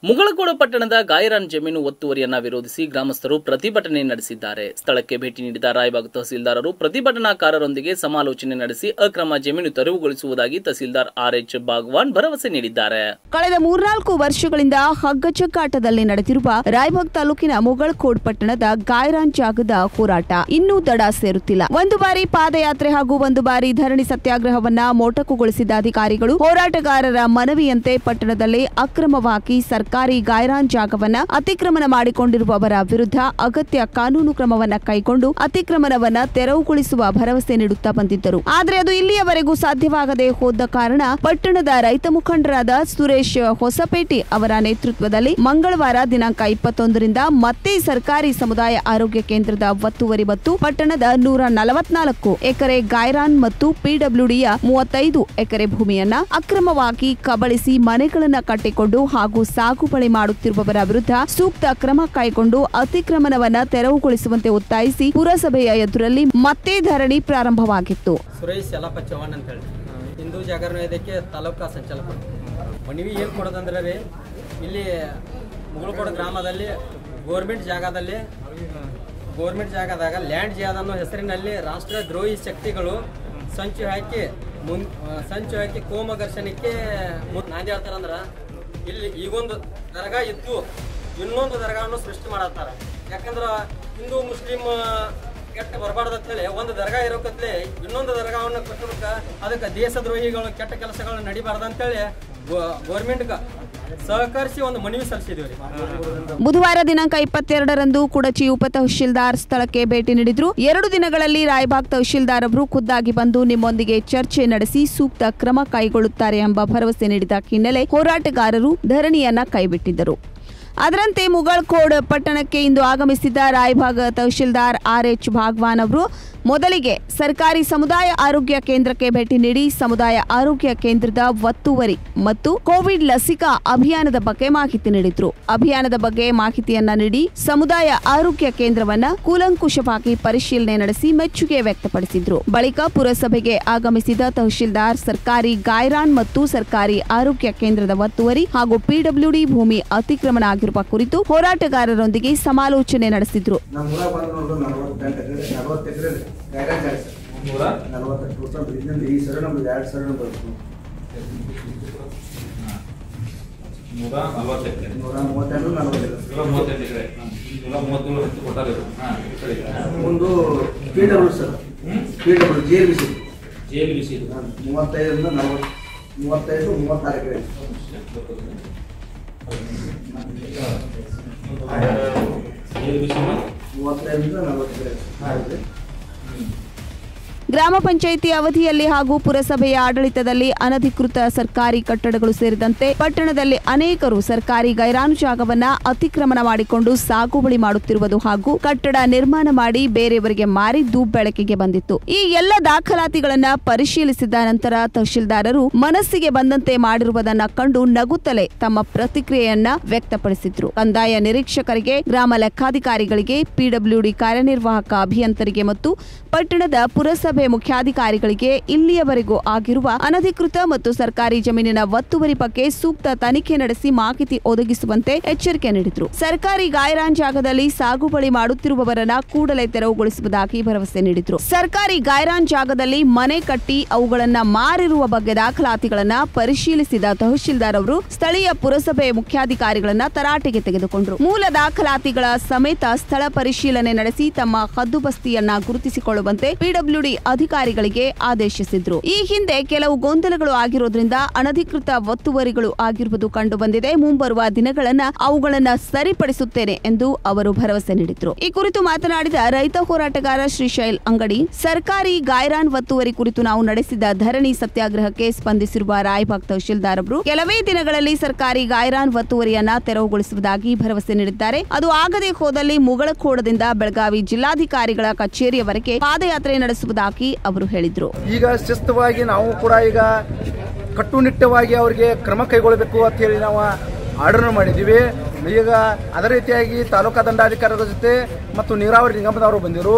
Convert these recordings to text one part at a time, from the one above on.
ಮುಗಳಕೋಡ ಪಟ್ಟಣದ ಗಾಯರಾನ್ ಜಮೀನು ಒತ್ತುವರಿಯನ್ನ ವಿರೋಧಿಸಿ ಗ್ರಾಮಸ್ಥರು ಪ್ರತಿಭಟನೆ ನಡೆಸಿದ್ದಾರೆ ಸ್ಥಳಕ್ಕೆ ಭೇಟಿ ನೀಡಿದ ರಾಯಬಾಗ್ ತಹಸೀಲ್ದಾರರು ಪ್ರತಿಭಟನಾಕಾರರೊಂದಿಗೆ ಸಮಾಲೋಚನೆ ನಡೆಸಿ ಅಕ್ರಮ ಜಮೀನು ತೆರವುಗೊಳಿಸುವುದಾಗಿ ತಹಸೀಲ್ದಾರ್ ಆರ್ ಎಚ್ ಬಾಗ್ವಾನ್ ಭರವಸೆ ನೀಡಿದ್ದಾರೆ ಕಳೆದ ಮೂರ್ನಾಲ್ಕು ವರ್ಷಗಳಿಂದ ಹಗ್ಗಜಗ್ಗಾಟದಲ್ಲಿ ನಡೆದಿರುವ ರಾಯಬಾಗ್ ತಾಲೂಕಿನ ಮುಗಳಖೋಡ್ ಪಟ್ಟಣದ ಗಾಯರಾನ್ ಜಾಗದ ಹೋರಾಟ ಇನ್ನೂ ದಡ ಸೇರುತ್ತಿಲ್ಲ ಒಂದು ಬಾರಿ ಪಾದಯಾತ್ರೆ ಹಾಗೂ ಒಂದು ಬಾರಿ ಧರಣಿ ಸತ್ಯಾಗ್ರಹವನ್ನ ಮೊಟಕುಗೊಳಿಸಿದ ಅಧಿಕಾರಿಗಳು ಹೋರಾಟಗಾರರ ಮನವಿಯಂತೆ ಪಟ್ಟಣದಲ್ಲಿ ಅಕ್ರಮವಾಗಿ ಸರ್ಕಾರಿ ಗಾಯರಾನ್ ಜಾಗವನ್ನ ಅತಿಕ್ರಮಣ ಮಾಡಿಕೊಂಡಿರುವವರ ವಿರುದ್ಧ ಅಗತ್ಯ ಕಾನೂನು ಕ್ರಮವನ್ನ ಕೈಗೊಂಡು ಅತಿಕ್ರಮಣವನ್ನ ತೆರವುಗೊಳಿಸುವ ಭರವಸೆ ನೀಡುತ್ತಾ ಬಂದಿದ್ದರು ಆದರೆ ಅದು ಇಲ್ಲಿಯವರೆಗೂ ಸಾಧ್ಯವಾಗದೆ ಹೋದ ಕಾರಣ ಪಟ್ಟಣದ ರೈತ ಮುಖಂಡರಾದ ಸುರೇಶ್ ಹೊಸಪೇಟೆ ಅವರ ನೇತೃತ್ವದಲ್ಲಿ ಮಂಗಳವಾರ ದಿನಾಂಕ ಇಪ್ಪತ್ತೊಂದರಿಂದ ಮತ್ತೆ ಸರ್ಕಾರಿ ಸಮುದಾಯ ಆರೋಗ್ಯ ಕೇಂದ್ರದ ಒತ್ತುವರಿ ಮತ್ತು ಪಟ್ಟಣದ ನೂರ ನಲವತ್ನಾಲ್ಕು ಎಕರೆ ಗಾಯರಾನ್ ಮತ್ತು ಪಿಡಬ್ಲ್ಯೂಡಿಯ ಮೂವತ್ತೈದು ಎಕರೆ ಭೂಮಿಯನ್ನ ಅಕ್ರಮವಾಗಿ ಕಬಳಿಸಿ ಮನೆಗಳನ್ನ ಕಟ್ಟಿಕೊಂಡು ಹಾಗೂ ಸಾಗುಬಳಿ ಮಾಡುತ್ತಿರುವವರ ವಿರುದ್ಧ ಸೂಕ್ತ ಕ್ರಮ ಕೈಗೊಂಡು ಅತಿಕ್ರಮಣವನ್ನ ತೆರವುಗೊಳಿಸುವಂತೆ ಒತ್ತಾಯಿಸಿ ಪುರಸಭೆಯ ಎದುರಲ್ಲಿ ಮತ್ತೆ ಧರಣಿ ಪ್ರಾರಂಭವಾಗಿತ್ತು ಸುರೇಶ್ ಯಲಪ್ಪ ಚವ್ಹಾಣ್ ಅಂತ ಹೇಳಿ ಹಿಂದೂ ಜಾಗರಣ ವೇದಿಕೆ ತಾಲೂಕಾ ಸಂಚಾಲಕ ಮನವಿ ಏನು ಕೊಡೋದಂದ್ರೆ ರೀ ಇಲ್ಲಿ ಮುಗಳಕೋಡ ಗ್ರಾಮದಲ್ಲಿ ಗೋರ್ಮೆಂಟ್ ಜಾಗದಲ್ಲಿ ಗೋರ್ಮೆಂಟ್ ಜಾಗದಾಗ ಲ್ಯಾಂಡ್ ಜಿಯಾದ ಅನ್ನೋ ಹೆಸರಿನಲ್ಲಿ ರಾಷ್ಟ್ರ ದ್ರೋಹಿ ಶಕ್ತಿಗಳು ಸಂಚು ಹಾಕಿ ಮುನ್ ಆ, ಸಂಚು ಹಾಕಿ ಕೋಮ ಘರ್ಷಣೆಗೆ ಮುಂದೆ ನಾಂದಿ ಹೇಳ್ತಾರಂದ್ರೆ ಇಲ್ಲಿ ಈಗೊಂದು ದರ್ಗಾ ಇದ್ದು ಇನ್ನೊಂದು ದರ್ಗಾವನ್ನು ಸೃಷ್ಟಿ ಮಾಡತ್ತಾರ ಯಾಕಂದ್ರೆ ಹಿಂದೂ ಮುಸ್ಲಿಂ ಕೆಟ್ಟ ಬರಬಾರ್ದು ಅಂತೇಳಿ ಒಂದು ದರ್ಗಾ ಇರೋಕತ್ಲೆ ಇನ್ನೊಂದು ದರ್ಗಾವನ್ನು ಕಟ್ಟೋದಕ್ಕೆ ಅದಕ್ಕೆ ದೇಶದ್ರೋಹಿಗಳು ಕೆಟ್ಟ ಕೆಲಸಗಳು ನಡಿಬಾರ್ದು ಅಂತೇಳಿ ಗೌರ್ಮೆಂಟ್ಗೆ ಸಹಕರಿಸಿ ಒಂದು ಮನವಿ ಸಲ್ಲಿಸಿದೀವಿ ರೀ ಬುಧವಾರ ದಿನಾಂಕ ಇಪ್ಪತ್ತೆರಡರಂದು ಕುಡಚಿ ಉಪ ತಹಶೀಲ್ದಾರ್ ಸ್ಥಳಕ್ಕೆ ಭೇಟಿ ನೀಡಿದ್ರು ಎರಡು ದಿನಗಳಲ್ಲಿ ರಾಯಬಾಗ್ ತಹಶೀಲ್ದಾರ್ ಅವರು ಖುದ್ದಾಗಿ ಬಂದು ನಿಮ್ಮೊಂದಿಗೆ ಚರ್ಚೆ ನಡೆಸಿ ಸೂಕ್ತ ಕ್ರಮ ಕೈಗೊಳ್ಳುತ್ತಾರೆ ಎಂಬ ಭರವಸೆ ನೀಡಿದ ಹಿನ್ನೆಲೆ ಹೋರಾಟಗಾರರು ಧರಣಿಯನ್ನ ಕೈಬಿಟ್ಟಿದ್ದರು ಅದರಂತೆ ಮುಗಳಖೋಡ್ ಪಟ್ಟಣಕ್ಕೆ ಇಂದು ಆಗಮಿಸಿದ್ದ ರಾಯಭಾಗ ತಹಶೀಲ್ದಾರ್ ಆರ್ ಎಚ್ ಭಾಗ್ವಾನ್ ಅವರು ಮೊದಲಿಗೆ ಸರ್ಕಾರಿ ಸಮುದಾಯ ಆರೋಗ್ಯ ಕೇಂದ್ರಕ್ಕೆ ಭೇಟಿ ನೀಡಿ ಸಮುದಾಯ ಆರೋಗ್ಯ ಕೇಂದ್ರದ ಒತ್ತುವರಿ ಮತ್ತು ಕೋವಿಡ್ ಲಸಿಕಾ ಅಭಿಯಾನದ ಬಗ್ಗೆ ಮಾಹಿತಿ ನೀಡಿದ್ರು ಅಭಿಯಾನದ ಬಗ್ಗೆ ಮಾಹಿತಿಯನ್ನ ನೀಡಿ ಸಮುದಾಯ ಆರೋಗ್ಯ ಕೇಂದ್ರವನ್ನ ಕೂಲಂಕುಷವಾಗಿ ಪರಿಶೀಲನೆ ನಡೆಸಿ ಮೆಚ್ಚುಗೆ ವ್ಯಕ್ತಪಡಿಸಿದ್ರು ಬಳಿಕ ಪುರಸಭೆಗೆ ಆಗಮಿಸಿದ ತಹಶೀಲ್ದಾರ್ ಸರ್ಕಾರಿ ಗಾಯರಾನ್ ಮತ್ತು ಸರ್ಕಾರಿ ಆರೋಗ್ಯ ಕೇಂದ್ರದ ಒತ್ತುವರಿ ಹಾಗೂ ಪಿಡಬ್ಲ್ಯೂಡಿ ಭೂಮಿ ಅತಿಕ್ರಮಣ ಆಗಿರುವ ಕುರಿತು ಹೋರಾಟಗಾರರೊಂದಿಗೆ ಸಮಾಲೋಚನೆ ನಡೆಸಿದ್ರು ನಮ್ಮ ಊರಾಗ ಬಂದು ನೋಡ್ರಿ ನಲವತ್ತೆಂಟು ಎಕರೆ ನಲವತ್ತು ಎಕರೆ ಗೈರಾನ್ ಜಾಗ ಸರ್ ನೂರ ನಲವತ್ತು ಟೋಟಲ್ ಇನ್ನೊಂದು ಈ ಸರಿ ನಮ್ದು ಎರಡು ಸರಿ ಬರುತ್ತೆ ನೂರ ನಲ್ವತ್ತು ಎಕರೆ ನೂರ ಮೂವತ್ತೆರಡು ನಲವತ್ತೆರಡು ನೂರ ಮೂವತ್ತೆಂಟು ಎಕರೆ ನೂರ ಮೂವತ್ತೇಳು ಹತ್ತು ಕೊಟ್ಟಾರೆ ಇವರು. ಹಾ, ಸರಿ ಒಂದು ಪಿ ಡಬ್ಲ್ಯೂ ಸರ್ ಹ್ಮ್? P W G L B C ಜೇಬು ಬಿಸಿ ಇದು ಮೂವತ್ತೈದರಿಂದ ನಲವತ್ತು ಮೂವತ್ತೈದು ಮೂವತ್ತಾರು ಎಕರೆ ಜೇಬು ಬಿಸಿ ಮೂವತ್ತೈದರಿಂದ ನಲವತ್ತು ಎಕರೆ ಗ್ರಾಮ ಪಂಚಾಯಿತಿ ಅವಧಿಯಲ್ಲಿ ಹಾಗೂ ಪುರಸಭೆಯ ಆಡಳಿತದಲ್ಲಿ ಅನಧಿಕೃತ ಸರ್ಕಾರಿ ಕಟ್ಟಡಗಳು ಸೇರಿದಂತೆ ಪಟ್ಟಣದಲ್ಲಿ ಅನೇಕರು ಸರ್ಕಾರಿ ಗೈರಾನು ಜಾಗವನ್ನ ಅತಿಕ್ರಮಣ ಮಾಡಿಕೊಂಡು ಸಾಗುವಳಿ ಮಾಡುತ್ತಿರುವುದು ಹಾಗೂ ಕಟ್ಟಡ ನಿರ್ಮಾಣ ಮಾಡಿ ಬೇರೆಯವರಿಗೆ ಮಾರಿದ್ದು ಬೆಳಕಿಗೆ ಬಂದಿತ್ತು ಈ ಎಲ್ಲ ದಾಖಲಾತಿಗಳನ್ನ ಪರಿಶೀಲಿಸಿದ ನಂತರ ತಹಶೀಲ್ದಾರರು ಮನಸ್ಸಿಗೆ ಬಂದಂತೆ ಮಾಡಿರುವುದನ್ನ ಕಂಡು ನಗುತ್ತಲೇ ತಮ್ಮ ಪ್ರತಿಕ್ರಿಯೆಯನ್ನ ವ್ಯಕ್ತಪಡಿಸಿದ್ರು ಕಂದಾಯ ನಿರೀಕ್ಷಕರಿಗೆ ಗ್ರಾಮ ಲೆಕ್ಕಾಧಿಕಾರಿಗಳಿಗೆ ಪಿಡಬ್ಲ್ಯೂಡಿ ಕಾರ್ಯನಿರ್ವಾಹಕ ಅಭಿಯಂತರಿಗೆ ಮತ್ತು ಪಟ್ಟಣದ ಪುರಸಭೆ ಮುಖ್ಯಾಧಿಕಾರಿಗಳಿಗೆ ಇಲ್ಲಿಯವರೆಗೂ ಆಗಿರುವ ಅನಧಿಕೃತ ಮತ್ತು ಸರ್ಕಾರಿ ಜಮೀನಿನ ಒತ್ತುವರಿ ಬಗ್ಗೆ ಸೂಕ್ತ ತನಿಖೆ ನಡೆಸಿ ಮಾಹಿತಿ ಒದಗಿಸುವಂತೆ ಎಚ್ಚರಿಕೆ ನೀಡಿದ್ರು ಸರ್ಕಾರಿ ಗಾಯರಾನ್ ಜಾಗದಲ್ಲಿ ಸಾಗುವಳಿ ಮಾಡುತ್ತಿರುವವರನ್ನ ಕೂಡಲೇ ತೆರವುಗೊಳಿಸುವುದಾಗಿ ಭರವಸೆ ನೀಡಿದ್ರು ಸರ್ಕಾರಿ ಗಾಯರಾನ್ ಜಾಗದಲ್ಲಿ ಮನೆ ಕಟ್ಟಿ ಅವುಗಳನ್ನ ಮಾರಿರುವ ಬಗ್ಗೆ ದಾಖಲಾತಿಗಳನ್ನ ಪರಿಶೀಲಿಸಿದ ತಹಶೀಲ್ದಾರ್ ಅವರು ಸ್ಥಳೀಯ ಪುರಸಭೆ ಮುಖ್ಯಾಧಿಕಾರಿಗಳನ್ನ ತರಾಟೆಗೆ ತೆಗೆದುಕೊಂಡ್ರು ಮೂಲ ದಾಖಲಾತಿಗಳ ಸಮೇತ ಸ್ಥಳ ಪರಿಶೀಲನೆ ನಡೆಸಿ ತಮ್ಮ ಹದ್ದುಬಸ್ತಿಯನ್ನ ಗುರುತಿಸಿಕೊಳ್ಳುವಂತೆ ಪಿಡಬ್ಲ್ಯೂಡಿ ಅಧಿಕಾರಿಗಳಿಗೆ ಆದೇಶಿಸಿದ್ರು ಈ ಹಿಂದೆ ಕೆಲವು ಗೊಂದಲಗಳು ಆಗಿರೋದ್ರಿಂದ ಅನಧಿಕೃತ ಒತ್ತುವರಿಗಳು ಆಗಿರುವುದು ಕಂಡು ಬಂದಿದೆ ಮುಂಬರುವ ದಿನಗಳನ್ನ ಅವುಗಳನ್ನ ಸರಿಪಡಿಸುತ್ತೇನೆ ಎಂದು ಅವರು ಭರವಸೆ ನೀಡಿದ್ರು ಈ ಕುರಿತು ಮಾತನಾಡಿದ ರೈತ ಹೋರಾಟಗಾರ ಶ್ರೀಶೈಲ್ ಅಂಗಡಿ ಸರ್ಕಾರಿ ಗಾಯರಾನ್ ಒತ್ತುವರಿ ಕುರಿತು ನಾವು ನಡೆಸಿದ ಧರಣಿ ಸತ್ಯಾಗ್ರಹಕ್ಕೆ ಸ್ಪಂದಿಸಿರುವ ರಾಯಬಾಗ್ ತಹಶೀಲ್ದಾರ್ ಅವರು ಕೆಲವೇ ದಿನಗಳಲ್ಲಿ ಸರ್ಕಾರಿ ಗಾಯರಾನ್ ಒತ್ತುವರಿಯನ್ನ ತೆರವುಗೊಳಿಸುವುದಾಗಿ ಭರವಸೆ ನೀಡಿದ್ದಾರೆ ಅದು ಆಗದೆ ಹೋದಲ್ಲಿ ಮುಗಳಖೋಡದಿಂದ ಬೆಳಗಾವಿ ಜಿಲ್ಲಾಧಿಕಾರಿಗಳ ಕಚೇರಿಯವರೆಗೆ ಪಾದಯಾತ್ರೆ ನಡೆಸುವುದಾಗಿ ಅವರು ಹೇಳಿದ್ರು ಈಗ ಶಿಸ್ತವಾಗಿ ನಾವು ಕೂಡ ಈಗ ಕಟ್ಟುನಿಟ್ಟವಾಗಿ ಅವರಿಗೆ ಕ್ರಮ ಕೈಗೊಳ್ಳಬೇಕು ಅಂತ ಹೇಳಿ ನಾವು ಆರ್ಡರ್ ಮಾಡಿದ್ದೀವಿ ಈಗ ಅದೇ ರೀತಿಯಾಗಿ ತಾಲೂಕಾ ದಂಡಾಧಿಕಾರಿಗಳ ಜೊತೆ ಮತ್ತು ನೀರಾವರಿ ನಿಗಮದವರು ಬಂದಿರು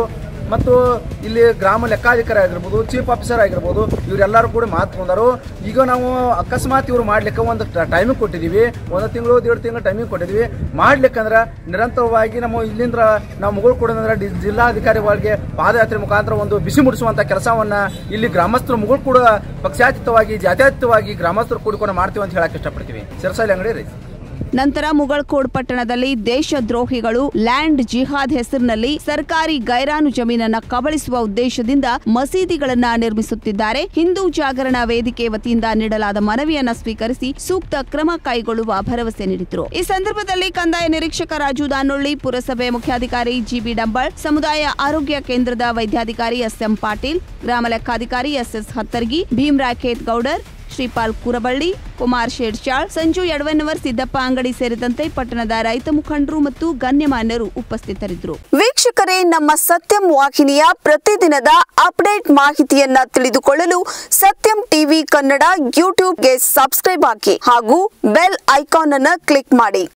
ಮತ್ತು ಇಲ್ಲಿ ಗ್ರಾಮ ಲೆಕ್ಕಾಧಿಕಾರಿ ಆಗಿರ್ಬೋದು ಚೀಫ್ ಆಫೀಸರ್ ಆಗಿರ್ಬೋದು ಇವರೆಲ್ಲರೂ ಕೂಡ ಮಾತು ಬಂದರು ಈಗ ನಾವು ಅಕಸ್ಮಾತ್ ಇವ್ರು ಮಾಡ್ಲಿಕ್ಕೆ ಒಂದು ಟೈಮಿಂಗ್ ಕೊಟ್ಟಿದ್ದೀವಿ ಒಂದು ತಿಂಗಳು ಎರಡು ತಿಂಗಳು ಟೈಮಿಂಗ್ ಕೊಟ್ಟಿದ್ದೀವಿ ಮಾಡ್ಲಿಕ್ಕಂದ್ರೆ ನಿರಂತರವಾಗಿ ನಮ್ಮ ಇಲ್ಲಿಂದ ನಾವು ಮುಗುಳು ಕೊಡೋದಂದ್ರೆ ಡಿ- ಜಿಲ್ಲಾಧಿಕಾರಿಗಳಿಗೆ ಪಾದಯಾತ್ರೆ ಮುಖಾಂತರ ಒಂದು ಬಿಸಿ ಮುಡಿಸುವಂತ ಕೆಲಸವನ್ನ ಇಲ್ಲಿ ಗ್ರಾಮಸ್ಥರು ಮುಗುಳು ಕೂಡ ಪಕ್ಷಾತೀತವಾಗಿ ಜಾತ್ಯತೀತವಾಗಿ ಗ್ರಾಮಸ್ಥರು ಕೂಡಿಕೊಂಡು ಮಾಡ್ತೀವಿ ಅಂತ ಹೇಳಕ್ ಇಷ್ಟಪಡ್ತೀವಿ ಸಿರಸಾಲಿ ಅಂಗಡಿ ರೀ ನಂತರ ಮುಗಳಕೋಡ್ ಪಟ್ಟಣದಲ್ಲಿ ದೇಶದ್ರೋಹಿಗಳು ಲ್ಯಾಂಡ್ ಜಿಹಾದ್ ಹೆಸರಿನಲ್ಲಿ ಸರ್ಕಾರಿ ಗೈರಾನು ಜಮೀನನ್ನ ಕಬಳಿಸುವ ಉದ್ದೇಶದಿಂದ ಮಸೀದಿಗಳನ್ನ ನಿರ್ಮಿಸುತ್ತಿದ್ದಾರೆ ಹಿಂದೂ ಜಾಗರಣ ವೇದಿಕೆ ವತಿಯಿಂದ ನೀಡಲಾದ ಮನವಿಯನ್ನ ಸ್ವೀಕರಿಸಿ ಸೂಕ್ತ ಕ್ರಮ ಕೈಗೊಳ್ಳುವ ಭರವಸೆ ನೀಡಿದರು ಈ ಸಂದರ್ಭದಲ್ಲಿ ಕಂದಾಯ ನಿರೀಕ್ಷಕ ರಾಜು ದಾನೊಳ್ಳಿ ಪುರಸಭೆ ಮುಖ್ಯಾಧಿಕಾರಿ ಜಿಬಿ ಡಂಬಾಳ್ ಸಮುದಾಯ ಆರೋಗ್ಯ ಕೇಂದ್ರದ ವೈದ್ಯಾಧಿಕಾರಿ ಎಸ್ಎಂ ಪಾಟೀಲ್ ಗ್ರಾಮ ಲೆಕ್ಕಾಧಿಕಾರಿ ಎಸ್ಎಸ್ ಹತ್ತರ್ಗಿ ಭೀಮ್ರಾಯ್ ಖೇತ್ ಗೌಡರ್ ಶ್ರೀಪಾಲ್ ಕುರಬಳ್ಳಿ ಕುಮಾರ್ ಶೇಡ್ಚಾಳ್ ಸಂಜು ಯಡವನ್ನವರ್ ಸಿದ್ದಪ್ಪ ಅಂಗಡಿ ಸೇರಿದಂತೆ ಪಟ್ಟಣದ ರೈತ ಮುಖಂಡರು ಮತ್ತು ಗಣ್ಯಮಾನ್ಯರು ಉಪಸ್ಥಿತರಿದ್ದರು ವೀಕ್ಷಕರೇ ನಮ್ಮ ಸತ್ಯಂ ವಾಹಿನಿಯ ಪ್ರತಿದಿನದ ಅಪ್ಡೇಟ್ ಮಾಹಿತಿಯನ್ನ ತಿಳಿದುಕೊಳ್ಳಲು ಸತ್ಯಂ ಟಿವಿ ಕನ್ನಡ ಯೂಟ್ಯೂಬ್ಗೆ ಸಬ್ಸ್ಕ್ರೈಬ್ ಹಾಕಿ ಹಾಗೂ ಬೆಲ್ ಐಕಾನ್ ಅನ್ನು ಕ್ಲಿಕ್ ಮಾಡಿ